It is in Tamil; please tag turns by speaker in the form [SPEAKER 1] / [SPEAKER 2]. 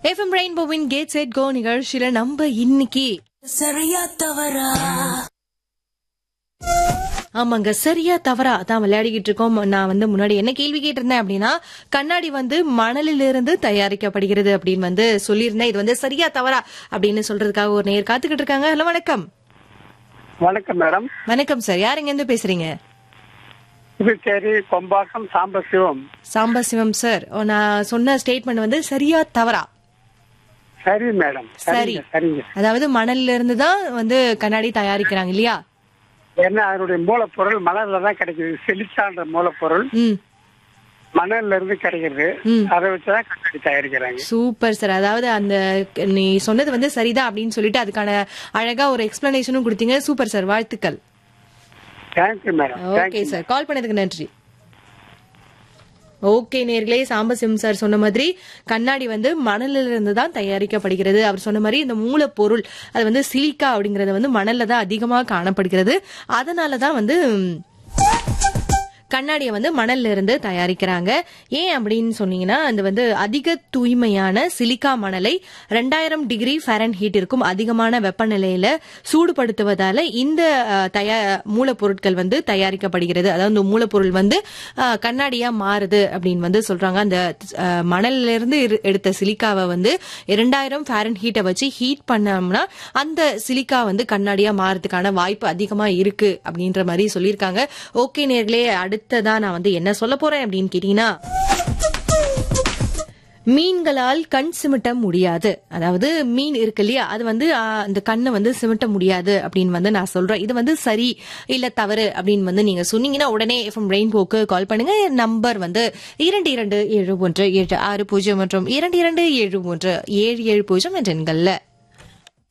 [SPEAKER 1] எஃப்எம் ரெயின்போவின் கேட் செட் கோ நிகழ்ச்சியில நம்ம இன்னைக்கு
[SPEAKER 2] சரியா தவறா
[SPEAKER 1] ஆமாங்க சரியா தவறா தான் விளையாடிக்கிட்டு இருக்கோம் நான் வந்து முன்னாடி என்ன கேள்வி கேட்டிருந்தேன் அப்படின்னா கண்ணாடி வந்து மணலிலிருந்து தயாரிக்கப்படுகிறது அப்படின்னு வந்து சொல்லியிருந்தேன் இது வந்து சரியா தவறா அப்படின்னு சொல்றதுக்காக ஒரு நேர் காத்துக்கிட்டு இருக்காங்க ஹலோ வணக்கம்
[SPEAKER 3] வணக்கம் மேடம்
[SPEAKER 1] வணக்கம் சார் யார் எங்க இருந்து பேசுறீங்க
[SPEAKER 3] புதுச்சேரி கொம்பாக்கம் சாம்பசிவம்
[SPEAKER 1] சாம்பா சிவம் சார் நான் சொன்ன ஸ்டேட்மெண்ட் வந்து சரியா தவறா
[SPEAKER 3] சரி மேடம்
[SPEAKER 1] சரி
[SPEAKER 3] சரிங்க சரிங்க
[SPEAKER 1] அதாவது மணல்ல இருந்து தான் வந்து கண்ணாடி தயாரிக்கிறாங்க இல்லையா
[SPEAKER 3] ஏன்னா அதனுடைய மூலப்பொருள் மணல்ல தான் கிடைக்குது செலிச்சான்ற மூலப்பொருள்
[SPEAKER 1] ம்
[SPEAKER 3] மணல்ல இருந்து கிடைக்கிறது
[SPEAKER 1] ம்.
[SPEAKER 3] அதை வச்சுதான் கண்ணாடி தயாரிக்கிறாங்க
[SPEAKER 1] சூப்பர் சார் அதாவது அந்த நீ சொன்னது வந்து சரிதான் அப்படின்னு சொல்லிட்டு அதுக்கான அழகா ஒரு எக்ஸ்பிளனேஷனும் கொடுத்தீங்க சூப்பர் சார் வாழ்த்துக்கள்
[SPEAKER 3] thank you madam
[SPEAKER 1] okay
[SPEAKER 3] thank you
[SPEAKER 1] sir call பண்ணதுக்கு நன்றி ஓகே நேர்களே சாம்பசிவம் சார் சொன்ன மாதிரி கண்ணாடி வந்து மணலில் இருந்து தான் தயாரிக்கப்படுகிறது அவர் சொன்ன மாதிரி இந்த மூலப்பொருள் அது வந்து சிலிக்கா அப்படிங்கறது வந்து மணல்ல தான் அதிகமாக காணப்படுகிறது அதனால தான் வந்து ம், கண்ணாடியை வந்து மணல்ல இருந்து தயாரிக்கிறாங்க ஏன் அப்படின்னு சொன்னீங்கன்னா அது வந்து அதிக தூய்மையான சிலிக்கா மணலை ரெண்டாயிரம் டிகிரி ஃபேரன் ஹீட் இருக்கும் அதிகமான வெப்பநிலையில சூடுபடுத்துவதால இந்த அஹ், தயா மூலப்பொருட்கள் வந்து தயாரிக்கப்படுகிறது அதாவது இந்த மூலப்பொருள் வந்து அஹ், கண்ணாடியா மாறுது அப்படின்னு வந்து சொல்றாங்க அந்த அஹ், மணல்ல இருந்து இரு- எடுத்த சிலிக்காவை வந்து இரண்டாயிரம் ஃபேரன் ஹீட்டை வச்சு ஹீட் பண்ணோம்னா அந்த சிலிக்கா வந்து கண்ணாடியா மாறதுக்கான வாய்ப்பு அதிகமா இருக்கு அப்படின்ற மாதிரி சொல்லியிருக்காங்க ஓகே நேர்களே அடுத்ததா நான் வந்து என்ன சொல்ல போறேன் அப்படின்னு கேட்டீங்கன்னா மீன்களால் கண் சிமிட்ட முடியாது அதாவது மீன் இருக்கு இல்லையா அது வந்து ஆ, அந்த கண்ணை வந்து சிமிட்ட முடியாது அப்படின்னு வந்து நான் சொல்றேன் இது வந்து சரி இல்ல தவறு அப்படின்னு வந்து நீங்க சொன்னீங்கன்னா உடனே எஃப்எம் ரெயின்போக்கு கால் பண்ணுங்க நம்பர் வந்து இரண்டு இரண்டு ஏழு ஒன்று ஏழு ஆறு பூஜ்ஜியம் மற்றும் இரண்டு இரண்டு ஏழு ஒன்று ஏழு ஏழு பூஜ்ஜியம் என்ற எண்கள்ல